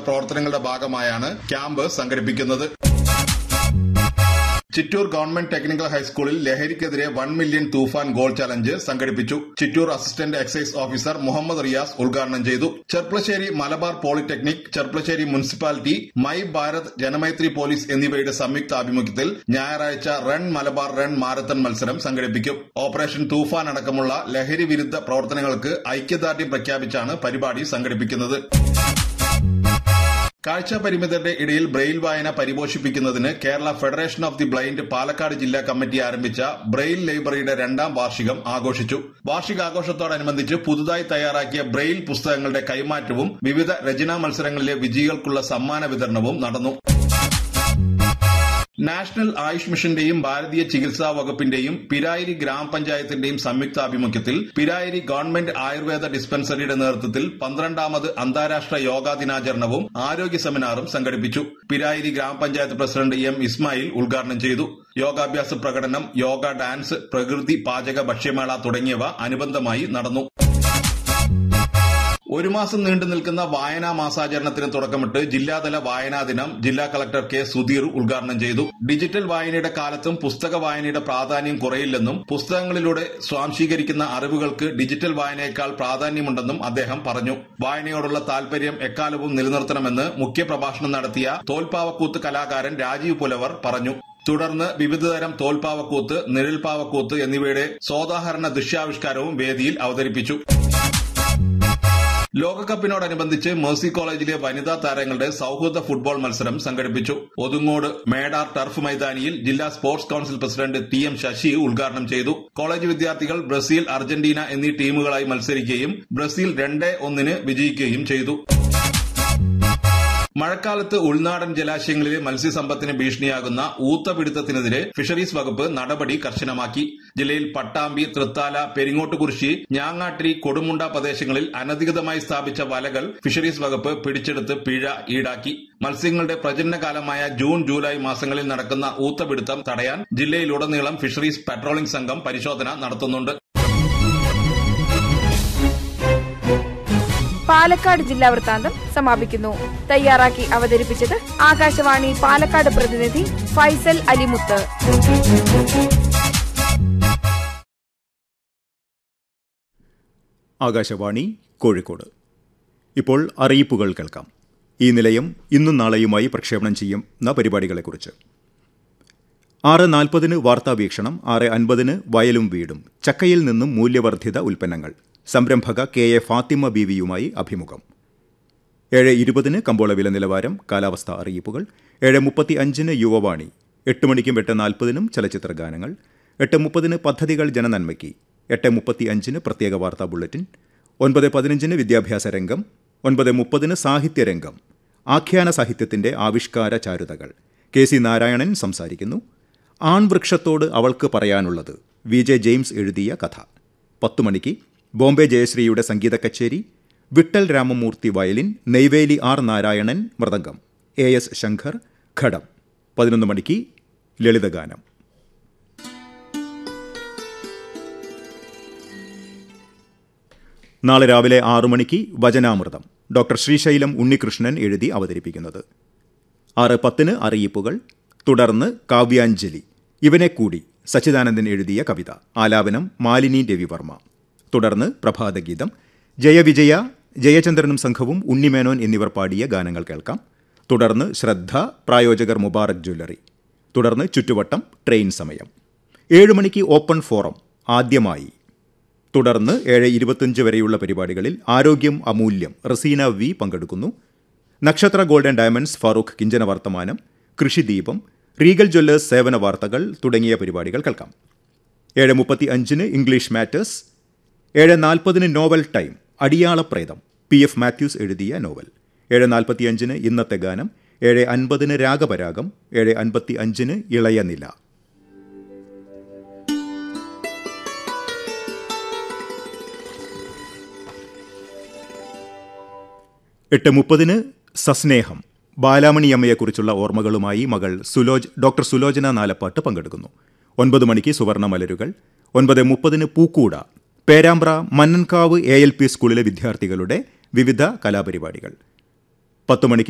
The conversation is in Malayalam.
പ്രവർത്തനങ്ങളുടെ ഭാഗമായാണ് ക്യാമ്പ് സംഘടിപ്പിക്കുന്നത് ചിറ്റൂർ ഗവൺമെന്റ് ടെക്നിക്കൽ ഹൈസ്കൂളിൽ ലഹരിക്കെതിരെ വൺ മില്യൺ തൂഫാൻ ഗോൾ ചലഞ്ച് സംഘടിപ്പിച്ചു Chittur assistant excise officer Muhammad Riyas ഉദ്ഘാടനം ചെയ്തു Cherpulassery Malabar polytechnic Cherpulassery municipality my Bharat Janamaithri police എന്നിവയുടെ സംയുക്ത ആഭിമുഖ്യത്തിൽ ഞായറാഴ്ച റൺ മലബാർ റൺ മാരത്തൺ മത്സരം സംഘടിപ്പിക്കും ഓപ്പറേഷൻ തൂഫാൻ അടക്കമുള്ള ലഹരി വിരുദ്ധ പ്രവർത്തനങ്ങൾക്ക് ഐക്യദാർഢ്യം പ്രഖ്യാപിച്ചാണ് പരിപാടി സംഘടിപ്പിക്കുന്നത് കാഴ്ച പരിമിതരുടെ ഇടയിൽ ബ്രെയിൽ വായന പരിപോഷിപ്പിക്കുന്നതിന് Kerala federation of the blind Palakkad ജില്ലാ കമ്മിറ്റി ആരംഭിച്ച ബ്രെയിൽ ലൈബ്രറിയുടെ രണ്ടാം വാർഷികം ആഘോഷിച്ചു വാർഷികാഘോഷത്തോടനുബന്ധിച്ച് പുതുതായി തയ്യാറാക്കിയ ബ്രെയിൽ പുസ്തകങ്ങളുടെ കൈമാറ്റവും വിവിധ രചനാ മത്സരങ്ങളിലെ വിജയികൾക്കുള്ള സമ്മാന വിതരണവും നടന്നു നാഷണൽ ആയുഷ് മിഷന്റെയും ഭാരതീയ ചികിത്സാ വകുപ്പിന്റെയും പിരായിരി ഗ്രാമപഞ്ചായത്തിന്റെയും സംയുക്താഭിമുഖ്യത്തിൽ പിരായിരി ഗവൺമെന്റ് ആയുർവേദ ഡിസ്പെൻസറിയുടെ നേതൃത്വത്തിൽ പന്ത്രണ്ടാമത് അന്താരാഷ്ട്ര യോഗാ ദിനാചരണവും ആരോഗ്യ സെമിനാറും സംഘടിപ്പിച്ചു പിരായിരി ഗ്രാമപഞ്ചായത്ത് പ്രസിഡന്റ് എം ഇസ്മായിൽ ഉദ്ഘാടനം ചെയ്തു യോഗാഭ്യാസ പ്രകടനം യോഗ ഡാൻസ് പ്രകൃതി പാചക ഭക്ഷ്യമേള തുടങ്ങിയവ അനുബന്ധമായി നടന്നു ഒരു മാസം നീണ്ടു നിൽക്കുന്ന വായനാ മാസാചരണത്തിന് തുടക്കമിട്ട് ജില്ലാതല വായനാ ദിനം ജില്ലാ കളക്ടർ കെ സുധീർ ഉദ്ഘാടനം ചെയ്തു ഡിജിറ്റൽ വായനയുടെ കാലത്തും പുസ്തക വായനയുടെ പ്രാധാന്യം കുറയില്ലെന്നും പുസ്തകങ്ങളിലൂടെ സ്വാംശീകരിക്കുന്ന അറിവുകൾക്ക് ഡിജിറ്റൽ വായനയേക്കാൾ പ്രാധാന്യമുണ്ടെന്നും അദ്ദേഹം പറഞ്ഞു വായനയോടുള്ള താൽപര്യം എക്കാലവും നിലനിർത്തണമെന്ന് മുഖ്യപ്രഭാഷണം നടത്തിയ തോൽപ്പാവക്കൂത്ത് കലാകാരൻ രാജീവ് പുലവർ പറഞ്ഞു തുടർന്ന് വിവിധതരം തോൽപ്പാവക്കൂത്ത് നിഴൽപ്പാവക്കൂത്ത് എന്നിവയുടെ സോദാഹരണ ദൃശ്യാവിഷ്കാരവും വേദിയിൽ അവതരിപ്പിച്ചു ലോകകപ്പിനോടനുബന്ധിച്ച് മേഴ്സി കോളേജിലെ വനിതാ താരങ്ങളുടെ സൌഹൃദ ഫുട്ബോൾ മത്സരം സംഘടിപ്പിച്ചു ഒതുങ്ങോട് മേടാർ ടർഫ് മൈതാനിയിൽ ജില്ലാ sports council president T M Sasi ഉദ്ഘാടനം ചെയ്തു കോളേജ് വിദ്യാർത്ഥികൾ ബ്രസീൽ അർജന്റീന എന്നീ ടീമുകളായി മത്സരിക്കുകയും ബ്രസീൽ രണ്ട് ഒന്നിന് വിജയിക്കുകയും ചെയ്തു മഴക്കാലത്ത് ഉൾനാടൻ ജലാശയങ്ങളിലെ മത്സ്യസമ്പത്തിന് ഭീഷണിയാകുന്ന ഊത്തപിടുത്തത്തിനെതിരെ ഫിഷറീസ് വകുപ്പ് നടപടി കർശനമാക്കി ജില്ലയിൽ പട്ടാമ്പി തൃത്താല പെരിങ്ങോട്ടുകുറിശി ഞാങ്ങാട്ടിരി കൊടുമുണ്ട പ്രദേശങ്ങളിൽ അനധികൃതമായി സ്ഥാപിച്ച വലകൾ ഫിഷറീസ് വകുപ്പ് പിടിച്ചെടുത്ത് പിഴ ഈടാക്കി മത്സ്യങ്ങളുടെ പ്രജനനകാലമായ ജൂൺ ജൂലൈ മാസങ്ങളിൽ നടക്കുന്ന ഊത്തപിടുത്തം തടയാൻ ജില്ലയിലുടനീളം ഫിഷറീസ് പട്രോളിംഗ് സംഘം പരിശോധന നടത്തുന്നുണ്ട് പാലക്കാട് ജില്ലാ വൃത്താന്തം സമാപിക്കുന്നു തയ്യാറാക്കി അവതരിപ്പിച്ചത് ആകാശവാണി പാലക്കാട് പ്രതിനിധി ഫൈസൽ അലിമുത്ത് ആകാശവാണി കോഴിക്കോട് ഇപ്പോൾ അറിയിപ്പുകൾ കേൾക്കാം ഈ നിലയം ഇന്നും നാളെയുമായി പ്രക്ഷേപണം ചെയ്യുന്ന പരിപാടികളെക്കുറിച്ച് ആറ് നാൽപ്പതിന് വാർത്താവീക്ഷണം ആറ് അൻപതിന് വയലും വീടും ചക്കയിൽ നിന്നും മൂല്യവർദ്ധിത ഉൽപ്പന്നങ്ങൾ സംരംഭക കെ എ ഫാത്തിമ ബീവിയുമായി അഭിമുഖം ഏഴ് ഇരുപതിന് കമ്പോള വില നിലവാരം കാലാവസ്ഥ അറിയിപ്പുകൾ ഏഴ് മുപ്പത്തി അഞ്ചിന് യുവവാണി എട്ട് മണിക്കും എട്ട് നാൽപ്പതിനും ചലച്ചിത്ര ഗാനങ്ങൾ എട്ട് മുപ്പതിന് പദ്ധതികൾ ജനനന്മയ്ക്ക് എട്ട് മുപ്പത്തി അഞ്ചിന് പ്രത്യേക വാർത്താ ബുള്ളറ്റിൻ ഒൻപത് പതിനഞ്ചിന് വിദ്യാഭ്യാസ രംഗം ഒൻപത് മുപ്പതിന് സാഹിത്യരംഗം ആഖ്യാന സാഹിത്യത്തിന്റെ ആവിഷ്കാര ചാരുതകൾ കെ സി നാരായണൻ സംസാരിക്കുന്നു ആൺവൃക്ഷത്തോട് അവൾക്ക് പറയാനുള്ളത് വി ജെ ജെയിംസ് എഴുതിയ കഥ പത്തു മണിക്ക് ബോംബെ ജയശ്രീയുടെ സംഗീത കച്ചേരി Vittal Ramamurthy violin Neyveli R Narayanan mridangam A S Shankar ghatam പതിനൊന്ന് മണിക്ക് ലളിതഗാനം നാളെ രാവിലെ ആറു മണിക്ക് വചനാമൃതം ഡോക്ടർ ശ്രീശൈലം ഉണ്ണികൃഷ്ണൻ എഴുതി അവതരിപ്പിക്കുന്നത് ആറ് പത്തിന് അറിയിപ്പുകൾ തുടർന്ന് കാവ്യാഞ്ജലി ഇവനെ കൂടി സച്ചിദാനന്ദൻ എഴുതിയ കവിത ആലാപനം മാലിനി രവിവർമ്മ തുടർന്ന് പ്രഭാതഗീതം ജയവിജയ ജയചന്ദ്രനും സംഘവും ഉണ്ണിമേനോൻ എന്നിവർ പാടിയ ഗാനങ്ങൾ കേൾക്കാം തുടർന്ന് ശ്രദ്ധ പ്രായോജകർ മുബാറക് ജ്വല്ലറി തുടർന്ന് ചുറ്റുവട്ടം ട്രെയിൻ സമയം ഏഴ് മണിക്ക് ഓപ്പൺ ഫോറം ആദ്യമായി തുടർന്ന് ഏഴ് ഇരുപത്തിയഞ്ച് വരെയുള്ള പരിപാടികളിൽ ആരോഗ്യം അമൂല്യം റസീന വി പങ്കെടുക്കുന്നു നക്ഷത്ര ഗോൾഡൻ ഡയമണ്ട്സ് ഫാറൂഖ് കിഞ്ചന വർത്തമാനം കൃഷിദീപം റീഗൽ ജ്വല്ലേഴ്സ് സേവന വാർത്തകൾ തുടങ്ങിയ പരിപാടികൾ കേൾക്കാം ഏഴ് മുപ്പത്തി അഞ്ചിന് ഇംഗ്ലീഷ് മാറ്റേഴ്സ് ഏഴ് നാൽപ്പതിന് നോവൽ ടൈം അടിയാളപ്രേതം പി എഫ് മാത്യൂസ് എഴുതിയ നോവൽ ഏഴ് നാൽപ്പത്തിയഞ്ചിന് ഇന്നത്തെ ഗാനം ഏഴ് അൻപതിന് രാഗപരാഗം ഏഴ് അൻപത്തി അഞ്ചിന് ഇളയ നില എട്ട് മുപ്പതിന് സസ്നേഹം ബാലാമണിയമ്മയെക്കുറിച്ചുള്ള ഓർമ്മകളുമായി മകൾ സുലോജ് ഡോക്ടർ സുലോചന നാലപ്പാട്ട് പങ്കെടുക്കുന്നു ഒൻപത് മണിക്ക് സുവർണ മലരുകൾ ഒൻപത് മുപ്പതിന് പൂക്കൂട Perambra Mannankavu A L P സ്കൂളിലെ വിദ്യാർത്ഥികളുടെ വിവിധ കലാപരിപാടികൾ പത്ത് മണിക്ക്